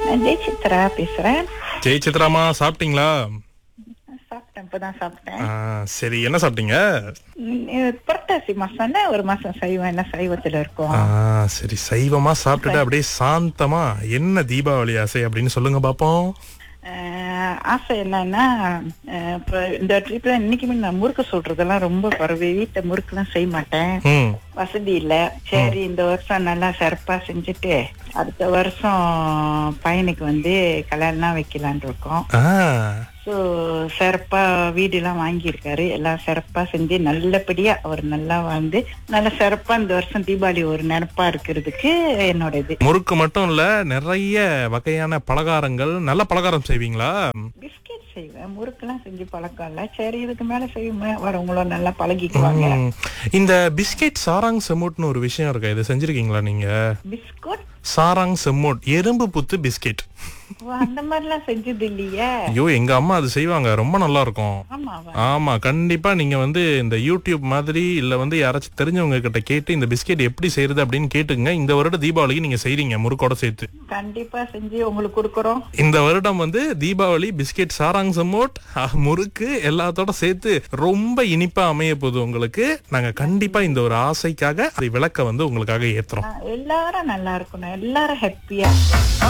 நான் ஜெய் சித்ரா பேசுறேன் ஜெய் சித்ராமா சாப்பிட்டீங்களா சாப்பிட்டேன் இப்பதான் சாப்பிட்டேன் ஆ, சரி என்ன சாப்பிட்டீங்க ம், இது புரட்டாசி மாசம்னா ஒரு மாசம் சைவம் என்ன சைவத்துல இருக்கும் ஆ, சரி சைவமா சாப்பிட்டுட்டு அப்படியே சாந்தமா என்ன தீபாவளி ஆசை அப்படின்னு சொல்லுங்க பாப்போம் அஹ், ஆசை என்னன்னா அஹ், இப்ப இந்த ட்ரிப்ல இன்னைக்குமே நான் முறுக்கு சுடுறதெல்லாம் ரொம்ப பரவி வீட்டை முறுக்குலாம் செய்ய மாட்டேன் ம் வசதி இல்ல சரி இந்த வருஷம் நல்லா சிறப்பா செஞ்சுட்டு அடுத்த வருஷம் பையனுக்கு வந்து கல்யாணம் வைக்கலான் இருக்கோம் ஆ ஸோ சிறப்பா வீடு எல்லாம் வாங்கியிருக்காரு எல்லாம் சிறப்பா செஞ்சு நல்லபடியா அவர் நல்லா வந்து நல்ல சிறப்பா இந்த வருஷம் தீபாவளி ஒரு நினைப்பா இருக்கிறதுக்கு என்னோட இது முறுக்கு மட்டும் இல்ல நிறைய வகையான பலகாரங்கள் நல்ல பலகாரம் செய்வீங்களா பிஸ்கெட் செய்வேன் முறுக்கெல்லாம் செஞ்சு பழக்கம் இல்ல சரி இதுக்கு மேல செய்வேன் வரவங்களும் நல்லா பழகிக்குவாங்க ம். இந்த பிஸ்கெட் சாராங் செம்மோட்னு ஒரு விஷயம் இருக்கா இதை செஞ்சிருக்கீங்களா நீங்க பிஸ்கட் சாராங் செம்மோட் எறும்பு புத்து பிஸ்கெட் அந்த மாதிரிலாம் செஞ்சது இல்லையே ஐயோ எங்க அம்மா அது செய்வாங்க ரொம்ப நல்லா இருக்கும் ஆமாவா ஆமா கண்டிப்பா நீங்க வந்து இந்த யூடியூப் மாதிரி இல்ல வந்து யாராச்சும் தெரிஞ்சவங்க கிட்ட கேட்டு இந்த பிஸ்கெட் எப்படி செய்யறது அப்படின்னு கேட்டுங்க இந்த வருடம் தீபாவளிக்கு நீங்க செய்றீங்க முறுக்கோட சேர்த்து கண்டிப்பா செஞ்சு உங்களுக்கு கொடுக்குறோம் இந்த வருடம் வந்து தீபாவளி பிஸ்கெட் சாராங் சமோட் அஹ், முறுக்கு எல்லாத்தோட சேர்த்து ரொம்ப இனிப்பா அமைய போகுது உங்களுக்கு நாங்க கண்டிப்பா இந்த ஒரு ஆசைக்காக அதை விளக்க வந்து உங்களுக்காக ஏத்துறோம் எல்லாரும் நல்லா இருக்கணும் எல்லாரும் ஹாப்பியா